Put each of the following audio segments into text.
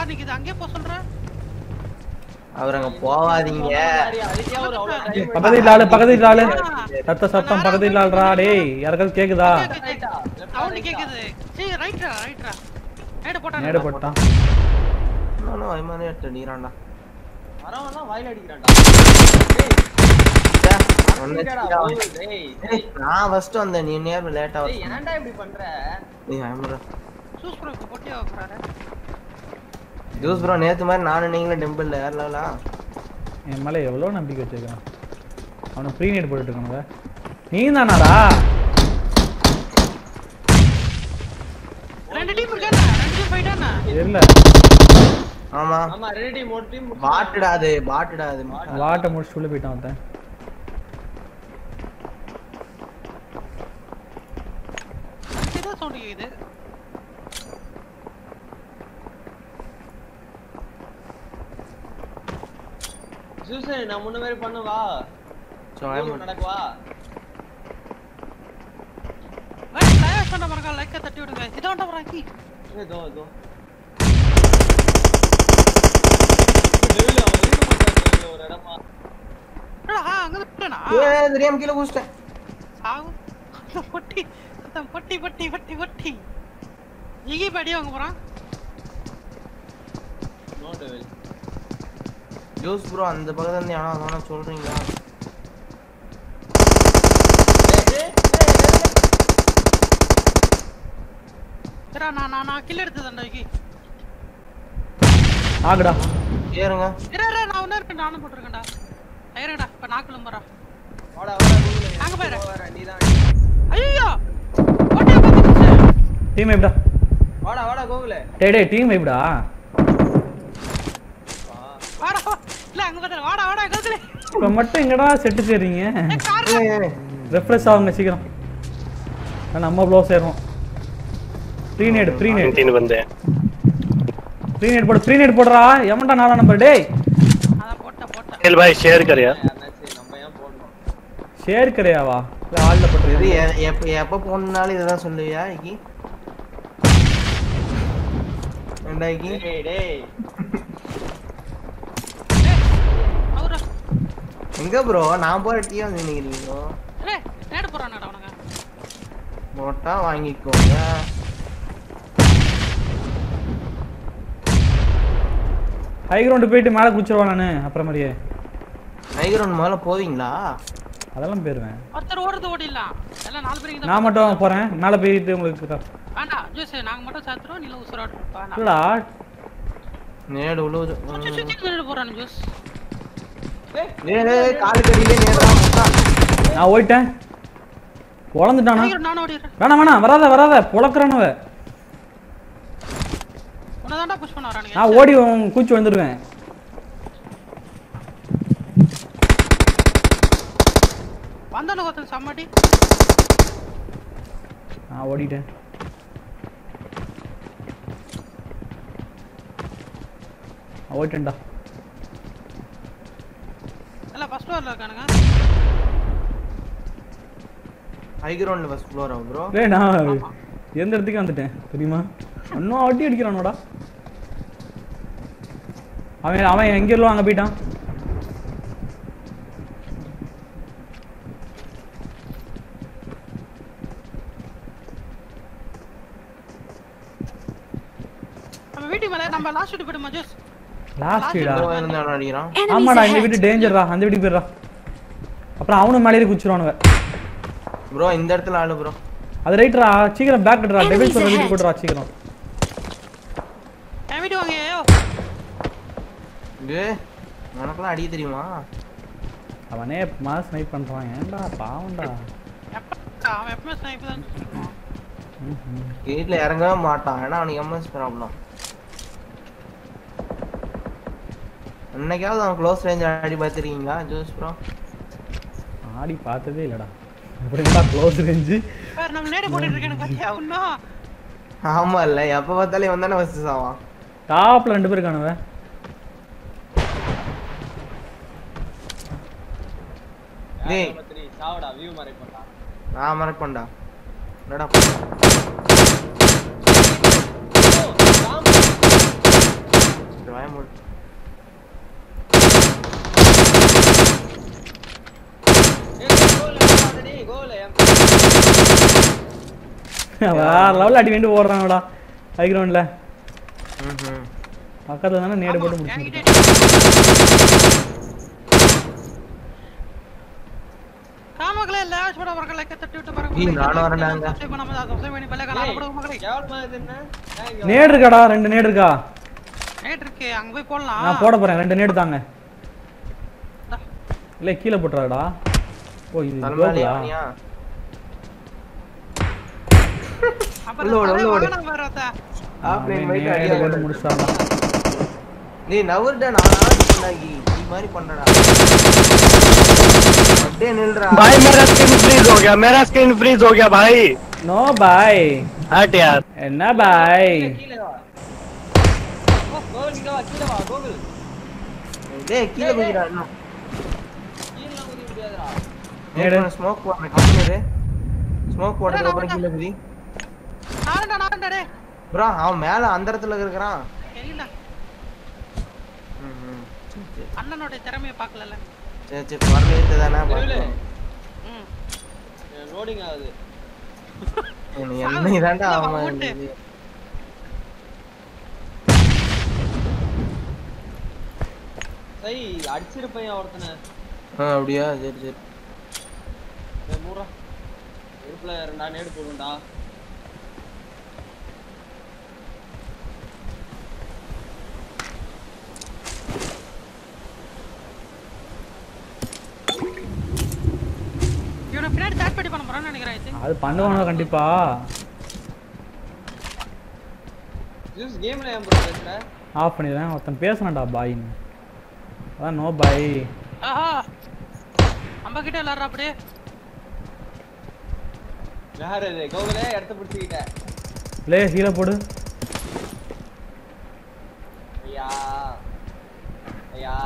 Car நிக்குது அங்கேயே போக சொல்ற அவர் அங்க போவாதீங்க அதுக்கே ஒரு அவ்வளவு time பக்கத்து வீட்டுல ஆளு பக்கத்து வீட்டுல ஆளு சத்த சத்தம் பக்கத்து வீட்டுல ஆளுடா டேய் யாருக்காவது கேக்குதா right ஆ? left ஆ, சவுண்ட் right ஆ? கேக்குது சீ ரைட்ரா ரைட்ரா நேடு போட்டான் நேடு போட்டான் நானும் வைமானே எடுத்து நீராண்டா வரவன்லாம் வாயில அடிக்கிறான்டா. ச்சே, டேய், ஒண்ணு என்னடா வச்சுட்டா. போகுது, டேய், ஏய், நான் ஃபர்ஸ்ட் வந்தேன் நீ நேரம் லேட்டா டேய், ஏன்டா இப்படி பண்ற நீ ஐம்பது சூஸ் ப்ரோ இப்போ பொட்டியா வைக்கிறாரு ஜூஸ் ப்ரோ நேத்து மாதிரி நானும் நீங்களும் டெம்பிள்ல ஏறலாம் என் மேல எவ்வளவு நம்பிக்கை வச்சிருக்கான் அவனை ப்ரீ நைட் போட்டுட்டு இருக்கானுங்க நீ தானாடா ரெண்டு டீம் இருக்கானே ரெண்டு டீம் ஃபைட்டானே இல்ல ஆமா ஆமா ரெடி மோட் டீம் பாட்டுடா அது பாட்டுடா அது வாட்டை முடிச்சுட்டு உள்ள போயிட்டான் அவன் அங்கே தான் சவுண்ட் கேக்குது ஜூஸ் நான் முன்ன மாதிரி பண்ணு வா So, I'm- ஊருக்கு நடக்குவா லைக் லைவ் பண்ண பாருங்க லைக்க தட்டி விடுங்க இதாண்ட வராக்கி இதோ இதோ டேய், அவன் இருக்க மாட்டான் ஒரு இடமா என்னடா அங்க விட்டனா ஏய், தெரியாம கீழே குடிச்சிட்டேன் சாவு அந்த பொட்டி அந்த பொட்டி பொட்டி பொட்டி பொட்டி எங்கே படி வாங்க போறான் நோ டெவில் ஜூஸ் ப்ரோ அந்த பக்கத்துல இருந்து யாரோ அதான சொல்றீங்களா சரிடா நான் நான் நான் கில் எடுத்ததுண்டா விக்கி ஆகுடா ஏறுங்க இரு இரு நான் ஒண்ணு இருக்கேன் நானும் போட்டிருக்கேன்டா ஐயருடா இப்ப நான் கிளம்புறா வாடா வாடா கூகுளே அங்க பாரு. வர நீதான் ஐயோ பொட்டியா பார்த்துச்சு டீம் வைப்டா வாடா வாடா கோகுலே டேய் டேய் டீம் வைப்டா வாடா வா. இல்ல அங்க பார்த்தா வாடா வாடா கோகுலே இப்ப மட்டும் எங்கடா செட்டு சேர்றீங்க ஏய், கார் ஏய், ஏய், ரெஃப்ரெஷ் ஆகுங்க சீக்கிரம் நான் நம்ம ப்ளோ சேருவோம் ப்ரீ நைட் ப்ரீ நைட் டீன் வந்தேன் ப்ரீ நைட் போடு ப்ரீ நைட் போடுறா எவன்டா நாலாம் நம்பர் டேய் அதான் போட்ட போட்ட खेल भाई शेयर करिया யாருனாச்சும் நம்ம ஏன் போடணும் ஷேர் கரையாவா இல்ல ஆள்ல இது போட்டு எ- எப்ப எப்ப போனாலும் இதுதான் சொல்லுவியா இக்கி ஏண்டா இக்கி டேய் டேய் அவரா எங்க ப்ரோ நான் போற டீ வந்து நிக்கிறீங்க ஏய் நேடு போறானடா அவனுங்க நோட்டா வாங்கிக்கோங்க ஹை கிரவுண்ட் போயிட்டு மேல குச்சிருவான் நானு அப்புறம் மாதிரியே நைகரன் முதல்ல போவீங்களா அதெல்லாம் போயிருவேன் ஒருத்தர் ஓடுறது ஓடிடலாம் எல்லாம் நாலு பேருக்கு நான் மட்டும் போறேன் மேல போயிட்டு உங்களுக்கு க- வேண்டாம் ஜூஸ் நாங்க மட்டும் சாத்துறோம் நீல உசுராடு வேண்டாம் இல்லடா நேடு உழுவுது சுத்தி சுத்தி நின்று போறானு ஜூஸ் டேய் ஏய், ஏய், காலு கடியிலே நேரா முட்டா. நான் ஓயிட்டேன் பொழந்துட்டானா நானும் ஓடிடுறேன் வேணாம் வேணாம் வராத வராத பொழக்கிறனவ உன்னதாண்டா புஷ் பண்ண வரானுங்க நான் ஓடி உன் கூச்சி வந்துடுவேன் வந்தானு ஒருத்தன் சம்மாடி நான் ஓடிட்டேன் நான் ஓடிட்டேன்டா எல்லாம் ஃபர்ஸ்ட் ஃப்ளோர்ல இருக்கானுங்க ஹை கிரவுண்ட்ல ஃபர்ஸ்ட் ஃப்ளோரா ப்ரோ டேய் நான் எந்த இடத்துக்கு வந்துட்டேன் தெரியுமா இன்னும் அடி அடிக்கிறானோடா அவன் அவன் எங்க இருந்தோ அங்க போயிட்டான் நம்ம வீட்டு மேல நம்ம லாஸ்ட் வீட்டு போயிடுமா ஜூஸ் லாஸ்ட் வீடா இருந்து அவன் அடிக்கிறான் ஆமாடா இந்த வீட்டு டேஞ்சர்டா அந்த வீட்டுக்கு போயிடுறா அப்புறம் அவனும் மேலேயே குச்சிருவானுவ ப்ரோ இந்த இடத்துல ஆளு ப்ரோ அது ரைட்ரா சீக்கிரம் பேக் கட்டுறா டெபிள் சொல்ற வீட்டுக்கு போட்டுறா சீக்கிரம் என் வீட்டு வாங்க ஐயோ இது உனக்கெல்லாம் அடிக்க தெரியுமா அவனே எப்பமா ஸ்னைப் பண்றான் ஏன்டா பாவம்டா எப்ப அவன் எப்பவுமே ஸ்னைப் தான் சொல்லுவான். ம்ஹும். வீட்டுல இறங்கவே மாட்டான் ஏன்னா அவனுக்கு எம்எஸ் ப்ராப்ளம் என்னைக்காவது அவன் க்ளோஸ் ரேஞ்ச் அடி பார்த்துருக்கீங்களா ஜோஸ் ப்ரோ ஆடி பார்த்ததே இல்லடா எப்படிங்களா க்ளோஸ் ரேஞ்சு வேற நம்ம நேரே போட்டுட்டு இருக்கேன்னு பாத்தியா இன்னும் ஆமா இல்ல எப்ப பார்த்தாலும் இவன் தானே ஃபர்ஸ்ட் சாவான் டாப்ல ரெண்டு பேர் இருக்கானுவ டேய். நம்பர் த்ரீ சாவடா வியூ மறைக் பண்ணா நான் மறப்பேன்டா என்னடா வாய மூடு வேற லெவலில் அடி வேண்டி ஓடுறாங்கடா ஹை கிரவுண்டில் ம்ஹும். பக்கத்தில் தானே நேடு போட்டு முடிச்சு என்கிட்ட காமக்கல இல்ல சுட வரக்கல தட்டி விட்டு பாருங்க ஏய், நானும் வரேன்டாங்க. சப்ஸ்கிரைப் பண்ணாம தான் சப்ஸ்கிரைப் பண்ணி பெல்ல கலால போடுங்க மகளே நேடு இருக்காடா ரெண்டு நேடு இருக்கா நைட் இருக்கு அங்க போய் போடலாம் நான் போட போறேன் ரெண்டு நேடு தாங்க இல்லை கீழே போட்டுறாடா ஓ இது தலைமையிலே கோகுலா அவனியா? அப்புறம் உள்ள ஓடு, உள்ள ஓடு. வாகனம் வேற ஒருத்த. ஆஃப்லைன் போயிட்டு நேடு அடியா போட்டு போடு. முடிச்சிட்டாடா டேய் நவுர்டா நான் ஆடி பண்ணாகி நீ மாதிரி பண்றடா அப்படியே நில்றா भाई मेरा स्क्रीन फ्रीज हो गया मेरा स्क्रीन फ्रीज हो गया भाई நோ பாய் हट यार என்ன பாய் டேய் கீழே குதிடா இன்னும் நேடு. ஸ்மோக் போடுறேன் கம்மியரு ஸ்மோக் போடுறதுக்கு அப்புறம் கீழே குதி நானும்டா, நானும்டா, டேய். ப்ரோ அவன் மேல அந்த இடத்துல இருக்கிறான் தெரியல. ம், ம். சரி, சரி. அண்ணனுடைய திறமையை பார்க்கலல்ல. சரி சரி வரலேட்டு தானே பார்த்தேன் ம். லோடிங் ஆகுது என்ன இதாண்டா இல்ல, அவன் ஓட்டு. இது. சை அடிச்சிருப்பேன் ஒருத்தனை ஆ அப்படியா சரி சரி டேய், மூடுறா நெருப்புல ரெண்டா நேடு போடுண்டா இவனை பின்னாடி third party பண்ண போறான்னு நினைக்கிறேன், I think. அது பண்ணுவானுங்க கண்டிப்பா ஜூஸ் கேம்ல ஏன் ப்ரோ பேசுற ஆஃப் பண்ணிடுறேன் ஒருத்தன் பேசுனான்டா பாயின்னு அதான் நோ பாய் ஆஹா. நம்ம கிட்ட விளையாடுறா அப்படியே. யார் இது கோகுலே இடத்த பிடிச்சிக்கிட்ட லே கீழே போடு ஐயா ஐயா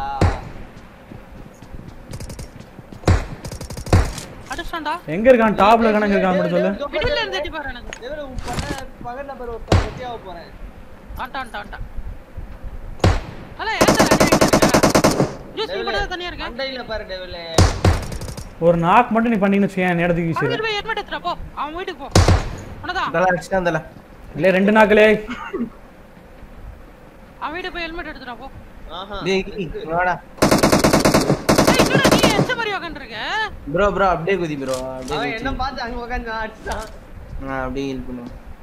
அடிச்சிட்டான்டா. எங்க இருக்கான் டாப்ல கணக்கு இருக்கான் மட்டும் சொல்லு மிடில்ல இருந்து எட்டி பாரு எனக்கு. டேய், உன் பகல் பகல் நம்பர் ஒருத்தன் வெட்டியாக போறேன் வந்துட்டான், வந்துட்டான், வந்துட்டான். அல, ஏன்டா அடி வாங்கிட்டு இருக்க? ஜூஸ், நீ மட்டும் தான் தனியா இருக்க. அண்டையில பாரு டெவிலே ஒரு நாக் மட்டும் நீ பண்ணீங்கன்னு வச்சுக்கேன் நேரத்துக்கு வீசிடு அவன்கிட்ட போய் helmet எடுத்துடா, போ. அவன் வீட்டுக்கு போ. உனதான். இதெல்லாம் அடிச்சுட்டா இந்தல இல்லை ரெண்டு நாக்களே அவன் வீட்டுக்கு போய் helmet எடுத்துடா, போ. ஆஹா டேய் இங்க வாடா ஏய், என்னடா நீ எச்ச மாதிரி உக்காந்துருக்க? ப்ரோ ப்ரோ அப்படியே குதி ப்ரோ அப்படியே அவன் குதி. என்ன பார்த்து அங்க உட்காந்து அடிச்சான் ஆ அப்படியே ஹீல் பண்ணு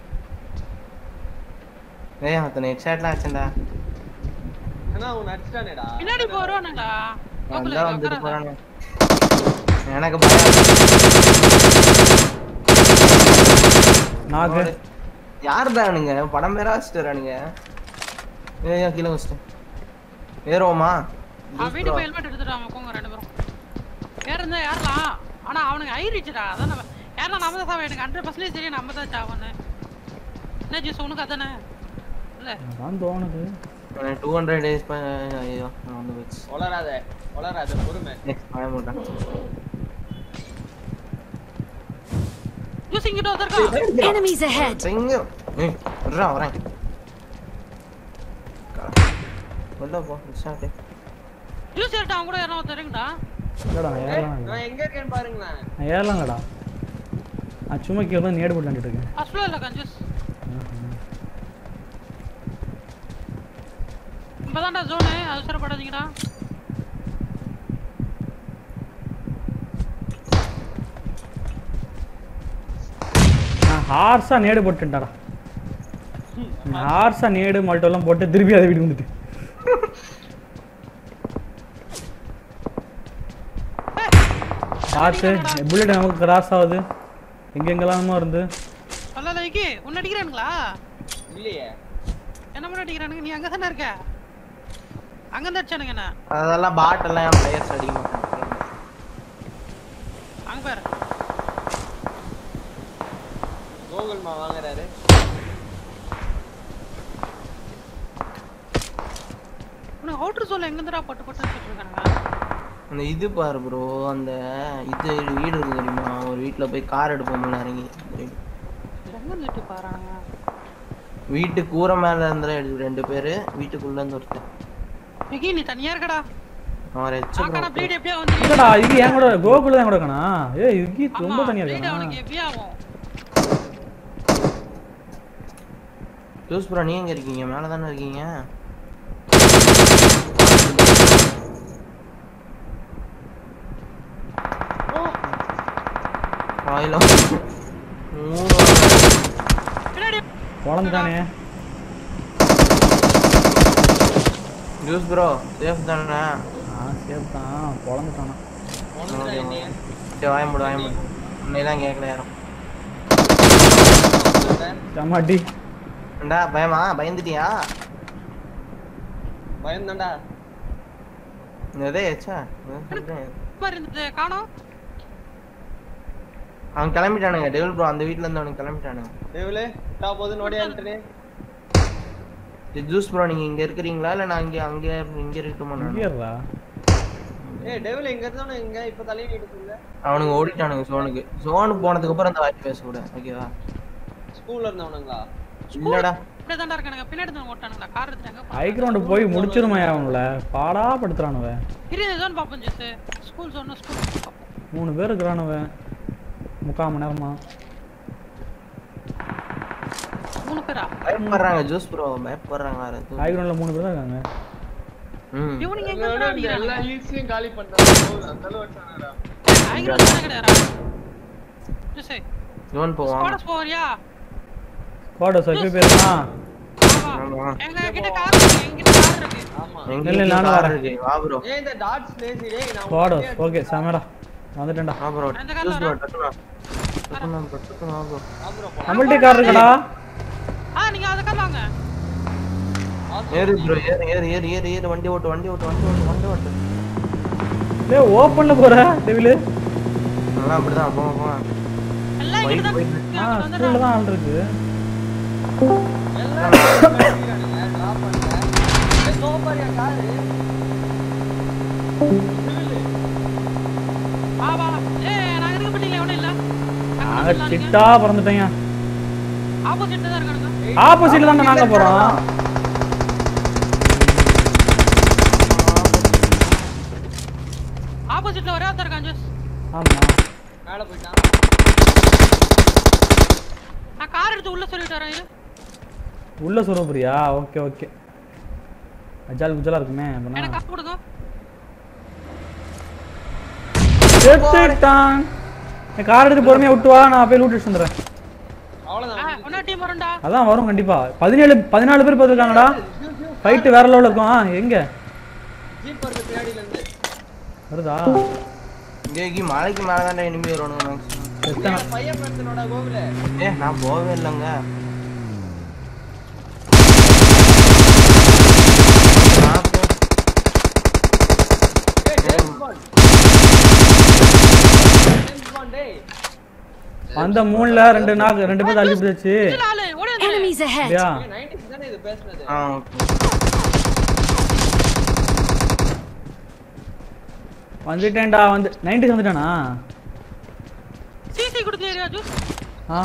ஏய் அத்தனை ஹெட்ஷாட்லாம் ஆச்சுடா ஆனா அவன் அடிச்சிட்டானேடா பின்னாடி போறோம்னுடா. கோகுல, அதான் வந்துட்டு உட்காராத. போறானே எனக்கு பயம் நாக்கு யார் பேனுங்க படம் பேரா வச்சுட்டு வரானுங்க ஏய் கீழே வச்சுட்டேன் ஏறுவோமா அவன் வீட்டுக்கு போய் helmet எடுத்துட்டு வாங்க, போங்க ரெண்டு பேரும். வேற இருந்தா ஏறலாம். ஆனா அவனுக்கு ஆயிருச்சுடா. அதான் நம்ம- ஏறலாம் நம்ம தான் சாவ. எனக்கு 100% தெரியும் நம்ம தான் சாவன்னு. என்ன ஜூஸ், உனக்கு அதானே? இல்ல. அதான் தோணுது டூ ஹண்ட்ரட் டேஸ் ஐயோ நான் வந்து போச்சு வளராத வளராத பொறுமை நெக்ஸ்ட் பயம் மாட்டான் ஜூஸ் இங்கிட்ட ஒருத்தன் இருக்கான். Enemies ahead! எங்க ஏய் விட்றா வரேன் உள்ள போ ஷாட்டு ஜூஸ் ஏறிட்டான், அவன் கூட யாரும் ஒருத்தன் இருக்குடா. இல்லடா நான் ஏறலாம் இல்லை. நான் எங்க இருக்கேன்னு பாருங்களேன் நான் ஏறலாம்லடா நான் சும்மா கீழே தான் நேடு போட்டு விளாண்டுட்டு இருக்கேன் First floor ல இருக்கான் ஜூஸ். இப்பதான்டா zone, அவசரப்படாதீங்கடா. நான் ஹார்ஸாக நேடு போட்டுட்டாடா ஹார்ஸாக நேடு மல்ட்டெல்லாம் போட்டு திருப்பி அதை வீடு வந்துட்டு பார்த்து புல்லட் நமக்கு கிராஸ் ஆகுது எங்கெங்கெல்லாமோ இருந்து சொல்லல, விக்கி, உன்னை அடிக்கிறானுங்களா? இல்லையே என்ன மட்டும் அடிக்கிறானுங்க? நீ அங்க தானே இருக்க? அங்க இருந்து அடிச்சானுங்க என்ன? அதெல்லாம் பாட் எல்லாம் என் பிளேயர்ஸ் அடிக்க மாட்டாங்க அங்க பாரு. கோகுல்மா வாங்குறாரு உனக்கு outer zone ல எங்க இருந்துடா பட்டு பட்டுன்னு சுத்திட்டு இருக்கானுங்க? அந்த இது பாரு ப்ரோ அந்த இது வீடு இருக்கு தெரியுமா ஒரு வீட்ல போய் கார் எடுப்போம்ல இறங்கி எங்க இருந்து எட்டி பாறானுங்க? வீட்டு கூரை மேல இருந்தா ரெண்டு பேரு வீட்டுக்குள்ள இருந்து ஒருத்தர் விக்கி நீ தனியா இருக்கடா அவன் ரெச்ச ஆக்கான ப்ளீட் எப்படியா வந்து இல்லடா இது என் கூட கோகுல தான் கூட இருக்கணா ஏய் யுகி ரொம்ப ஆமா தனியா ப்ளீட் இருக்கானா அவனுக்கு எப்படியா ஆகும் ஜூஸ் ப்ரோ நீங்க எங்க இருக்கீங்க மேல தானே இருக்கீங்க வாயில மூணு பின்னாடி குழந்தைதானே ஜூஸ் ப்ரோ சேஃப் தானே ஆ சேஃப் தான் குழந்தைதானா போனதுடா என்னைய. சரி வாய மூடு வாய மூடு உன்னையெல்லாம் கேட்கல யாரும் சமாட்டி ஏண்டா பயமா பயந்துட்டியா பயந்தான்டா எதே ஏச்சா சொல்றேன் மாதிரி இருந்தது காணோம் அவன் கிளம்பிட்டானுங்க டெவில் ப்ரோ அந்த வீட்ல இருந்து அவனுக்கு கிளம்பிட்டானுங்க டேவிலே டா போது நோடியான்ட்டனே ஜூஸ் ப்ரோ நீங்க இங்க இருக்கிறீங்களா இல்ல நான் இங்க அங்க இங்க இருக்கட்டுமா நான் இங்கேறா ஏய் டேவில எங்க இருந்தானே எங்க இப்ப தலைய நீட்டுல அவனுங்க ஓடிட்டானுங்க சோனுக்கு சோனுக்கு போனதுக்கு அப்புறம் அந்த வாய்ப்பு பேச கூட ஓகேவா ஸ்கூல்ல இருந்தவனுங்களா இல்லடா இப்படியே தான்டா இருக்கானுங்க பின்னாடி தான் ஓட்டானுங்களா கார் எடுத்துட்டாங்க ஹை கிரவுண்ட் போய் முடிச்சிருமா அவங்கள பாடா படுத்துறானுவ இரு இதுதான் பாப்போம் ஜெஸ் ஸ்கூல் சொன்ன ஸ்கூல் மூணு பேர் இருக்கிறானுவ முக்கால் மணி நேரமா மூணு பேரா பயப்படுறாங்க ஜூஸ் ப்ரோ பயப்படுறாங்க வேற எதுவும் ஹை கிரவுண்ட்ல மூணு பேர் தான் இருக்காங்க ம் இவனுங்க எங்க இவனோட இருந்தா இந்த அடிக்கிறானுங்க எல்லா ஹீல்ஸையும் காலி பண்றான் அந்த அளவு வச்சானடா ஐயோ தானே கிடையாதா ஜெஸ் இவன் போவான் ஸ்குவாடஸ் போறியா கோட சொல்லி போயிருந்தா ஆமா. எங்க கிட்ட கார் இருக்கு எங்க கிட்ட கார் இருக்கு ஆமா எங்க இல்ல, வீட்ல நானும் car வரேன். இருக்கு. வா ப்ரோ ஏய் இந்த டாட்ஸ் லேசி டேய் நான் கோட ஓகே சமடா வந்துட்டேன்டா வா ப்ரோ அந்த car ஜூஸ் ப்ரோ வரேன். டக்குனு வா. டக்குனு வா bro, டக்குனு வா ப்ரோ ஆப்ரோ நம்மள்ட்ட கார் இருக்கடா ஆ நீங்க அத கார் வாங்க ஏறு ப்ரோ ஏறு ஏறு ஏறு ஏறு ஏறு வண்டி ஓட்டு வண்டி ஓட்டு வண்டி ஓட்டு வண்டி ஓட்டு டேய் ஓப்பன்ல போற டெவிலு நல்லா அப்படிதான் போங்க போங்க எல்லாம் போய் இங்க தான் போய் ஆ வந்து ஸ்கூல்ல தான் ஆள் இருக்கு எல்லாம் டிராப் பண்ணேன் ஏய் சோபாரியா காரு வா வா ஏய் நான் இருக்க பட்டில எவனும் இல்ல நாங்க சிட்டா பறந்துட்டேங்க ஆப்போசிட்ல தான் இருக்கானுங்க ஆப்போசிட்ல தான் நாங்க போறோம் ஆப்போசிட்ல ஒரே ஒருத்தர் இருக்கான் ஜோஸ் ஆமா மேல போயிட்டான் நான் கார் எடுத்து உள்ள சொல்லிட்டு வரேன் இரு உள்ள சொல்லுறியா ஓகே ஓகே அஜால் குஜலா இருக்குமே அப்பனா எனக்கு காசு கொடுங்க செத்துட்டான் என் கார் எடுத்து பொறுமையா விட்டு வா நான் போய் லூட் அடிச்சு வந்துடுறேன் ஆ, அவ்வளவுதான் இன்னொரு டீம் வரும்டா அதான் வரும் கண்டிப்பா பதினேழு பதினாலு பேர் பார்த்துருக்காங்கடா ஃபைட்டு வேற லெவலில் இருக்கும் ஆ, எங்க ஜீப் வருது பின்னாடில இருந்து வருதா இங்கே மலைக்கு மேல தான் இனிமே வரணும் மேக்ஸிமம் செத்தனா ஏய், பையன் படுத்தனோட கோகுல ஏ நான் போகவே இல்லைங்க நான் போ- ஏய் ஜேம்ஸ் பாண்ட் ஜேம்ஸ் பாண்ட் டேய் அந்த மூணுல ரெண்டு நாக்கு ரெண்டு பேர் தள்ளி பிடிச்சி இதுல ஆளு ஓடி வந்து Enemies ahead! இல்லையா ஏய் 90s தானே இது பேசுனது ஆ ஓகே வந்துட்டேன்டா வந்து நைன்டிஸ் வந்துட்டானா சிசி கொடுத்து ஏரியா ஜூஸ் ஆ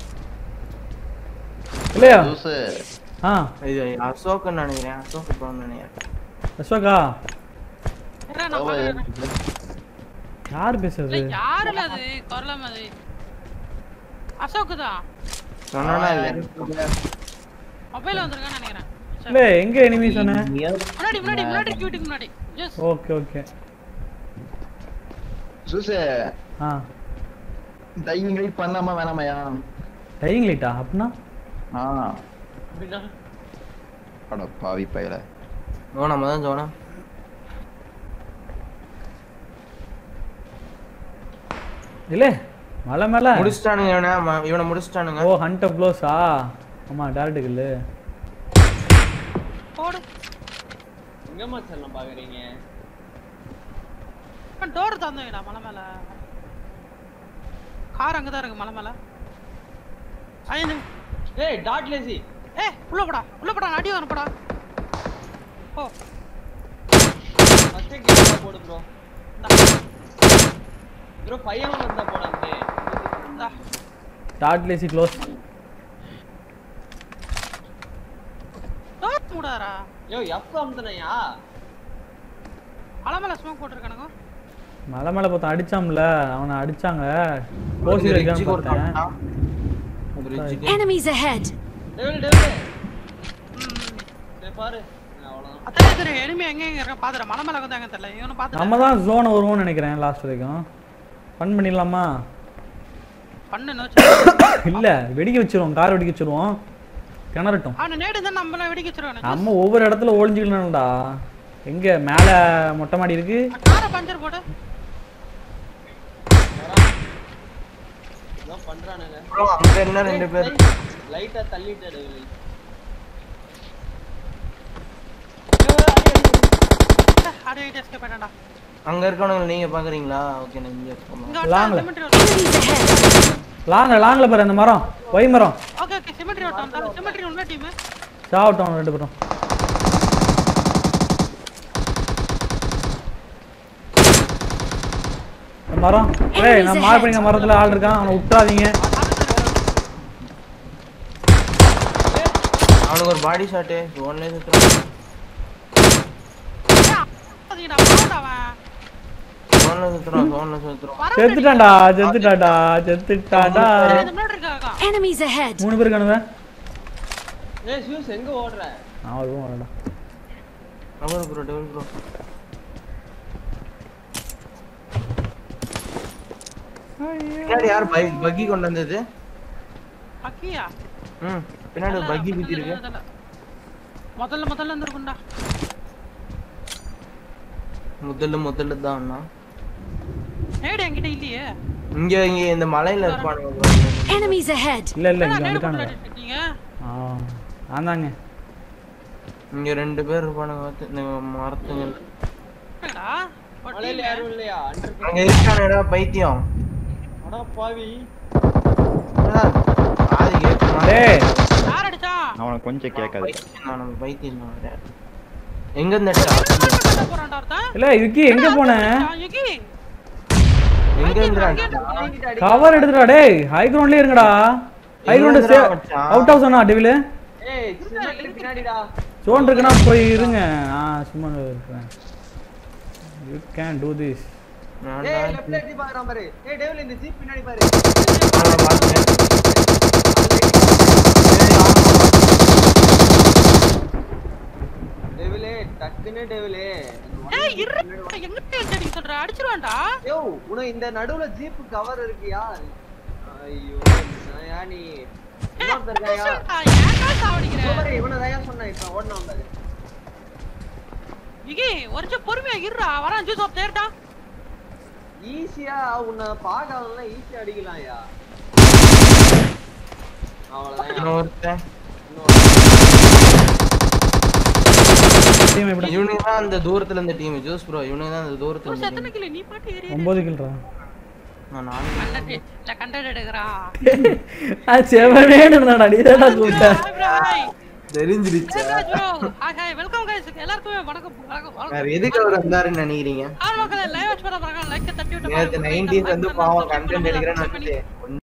இல்லையா ஆ இது அசோக்னு நினைக்கிறேன் அசோக் இப்போ நினைக்கிறேன் அஸ்வகா ஏறா, நான் பாக்குறேன். யார் பேசுறது இல்ல, யாருல அது குரலாம் அது அசோக் தான் சொன்னா இல்லை மொபைல் வந்திருக்கான்னு நினைக்கிறேன் சரி. இல்ல எங்க எனிமி சொன்ன முன்னாடி முன்னாடி முன்னாடி வீட்டுக்கு முன்னாடி ஜூஸ் ஓகே ஓகே சூசே ஆ டைமிங் வெயிட் பண்ணாம வேணாமையா டையிங் லைட்டா அப்படின்னா ஆ அப்படின்னா அட பாவி பயல ஓ நம்ம தான் சோனா இல்ல மலை மேல முடிச்சிட்டானுங்க இவனை ம- இவனை முடிச்சிட்டானுங்க ஓ ஹண்ட் ஆஃப் க்ளோஸா ஆமா டேரக்ட் கில்லு போடு எங்கம்மா செல்லம் பாக்குறீங்க டோர் தந்தீங்கடா மலை மேல கார் அங்கதான் இருக்கு மலை மேல ஐந்து ஏய் டாட் லேசி ஏ உள்ள போடா உள்ள போடா அடி வரணும் போடா ஓ ஃபர்ஸ்ட் கேம் போடு ப்ரோ இந்தா, ப்ரோ பையன் வந்தா போடாதே இந்தா. டாட் லேசி க்ளோஸ் மூடாரா யோ எப்ப அமுத்துனையா அலமல ஸ்மோக் போட்டிருக்கானுங்க மலை மேலே பார்த்தா அடிச்சாம்ல அவனை அடிச்சாங்க ஒரு ஓசி ரிட்ஜுக்கு வைக்கலாம்னு ஒரு பார்த்தேன் தாண்டா. ஒரு ரிட்ஜுக்கு. Enemies ahead! டேவில் டேவில் டேய் பாரு அவ்வளவுதான் அத்தனை சரி எனிமே எங்க எங்க இருக்க பாத்துற மனமேல வந்து எங்க தெரியல இவனு பாத்துட்டு நம்ம தான் ஜோன் வருவோம்னு நினைக்கிறேன் லாஸ்ட் வரைக்கும் ஃபன் பண்ணிடலாமா பண்ணு வச்சு இல்லை வெடிக்க வச்சிருவோம் கார் வெடிக்க வச்சிருவோம் கிணறட்டும் அவனை நேடு தான் நம்மள வெடிக்க வச்சிருவானு நம்ம ஒவ்வொரு இடத்துல ஒளிஞ்சுக்கணும்டா எங்க மேலே மொட்டை மாடி இருக்கு காரை பஞ்சர் போடு இதான் பண்றானுங்க அப்புறம் அங்க என்ன ரெண்டு பேர் லைட்டா தள்ளிட்டே டேவில் அடி வெயிட் எஸ்கேப் பண்ணடா அங்க இருக்கவனுங்க நீங்க பாக்குறீங்களா ஓகே நான் இங்க இருக்கோம் இங்க லாங்ல. Cemetery Enemies ahead! லாங்க லாங்கில் பாரு அந்த மரம் ஒய் மரம் ஓகே ஓகே சிமெண்ட்ரி ஓட்டம் வந்தா சிமெண்ட்ரி உள்ள டீம் சாவட்டும் ரெண்டு பேரும் இந்த மரம் ஏய் நான் மார்க் பண்ணிக்க மரத்துல ஆள் இருக்கான் அவனை விட்டுறாதீங்க அவனுக்கு ஒரு பாடி ஷாட்டு ஒன்னே சுத்துறான் அவன் சோன்ல சுத்துறான் சோன்ல சுத்துறான் வர செத்துட்டான்டா செத்துட்டான்டா செத்துட்டான்டா இந்த முன்னாடி இருக்காங்க Enemies ahead! மூணு பேர் காணுவேன் ஏய் சியூஸ் எங்க ஓடுற நான் வருவோம் வரடா டபுள் ப்ரோ டபுள் ப்ரோ பின்னாடி யார் பை- பக்கி கொண்டு வந்தது அக்கியா ம் பின்னாடி ஒரு பக்கி குத்தி இருக்கு முதல்ல முதல்ல இருந்திருக்கும்டா முதல்ல முதல்ல தான் அண்ணா நேடு என்கிட்ட இல்லையே இங்க இங்க இந்த மலையில இருப்பானுங்க பாருங்க. Enemies ahead! இல்ல இல்ல என்னடா இங்க நேடு வந்துட்டானுங்க போட்டு இருக்கீங்க ஆ ஆந்தாங்க இங்க ரெண்டு பேர் இருப்பானுங்க பார்த்து இந்த மரத்துங்க என்னடா மலையில யாரும் இல்லையா அண்டர் அங்க இருக்கானுடா பைத்தியம் அடா பாவி என்னடா, காது கேட்குமா டேய் யார் அடிச்சான் அவனை கொஞ்சம் கேட்காது பைத்தியம் தான் நம்ம பைத்தியம் தான் அவன். எங்க இருந்து அடிச்சா போறான்டா ஒருத்தன் இல்ல யுக்கி எங்க போன அடிச்சான், யுகி எங்க இருந்து அடிச்சா கவர் எடுத்துடா டேய் ஹை கிரவுண்ட்லயே இருங்கடா ஹை கிரவுண்ட் எங்கடா மச்சான்? அவுட் ஹவுஸ் அண்ணா டெவிலு ஏய் சிமெண்ட்ரி பின்னாடிடா ஜோன் இருக்குன்னா போய் இருங்க ஆ சும்மா இருக்கிறேன் யூ கேன் டூ திஸ் நான்டா ஏய் லெஃப்ட்ல எட்டி பாக்குறான் பாரு ஏய் டேவில் இந்த ஜீப் பின்னாடி பாரு அவனை பார்த்தேன். டேவிலே டக்குன்னு டேவிலே ஏய் இரு எங்க அடிக்க சொல்ற அடிச்சிருவான்டா யோ உனக்கு இந்த நடுவுல ஜீப் கவர் இருக்கியா ஐயோ யா நீ இன்னொருத்தர் இருக்காயா ஏன்டா சாவடிக்கிற சூப்பர் இவனை தயா சொன்னேன் இப்ப ஓடணும் பாரு யுகி ஒரு பொறுமையா இருடா வரான் ஜூஸ் ஆஃப் தேர்டா ஈஸியா உன்னை பார்க்கறவங்க ஈஸியா அடிக்கலாம்யா அவ்வளவுதான் இன்னும் ஒருத்தன் டீம் எப்படி இவனுக்கு தான் அந்த தூரத்துல இந்த டீம் ஜோஸ் ப்ரோ இவனுக்கு தான் அந்த தூரத்துல ஜூஸ் இந்த எத்தனை team. கிலோ நீ பாட்டு ஏறி ஒன்பது கில்றா நான் நாலு கண்டட் இல்ல கண்டட் எடுக்கறான் ஆ செவனே இருந்தாடா நீ தான்டா கூப்பிட்ட தெரிஞ்சிருச்சு வெல்கம் கைஸ் எல்லாருக்குமே வணக்கம் வணக்கம் வேற வணக்கம் எதுக்கு அவர் வந்தாருன்னு நினைக்கிறீங்க ஆறு மக்களே லைவ் வாட்ச் பண்ண பாருங்க லைக் தட்டி விட்டு நேத்து பாருங்க. நைன்டீஸ் வந்து பாவம் subscribe கண்டென்ட் பண்ணுங்க, எடுக்கிறேன்னு subscribe பண்ணி வந்துட்டு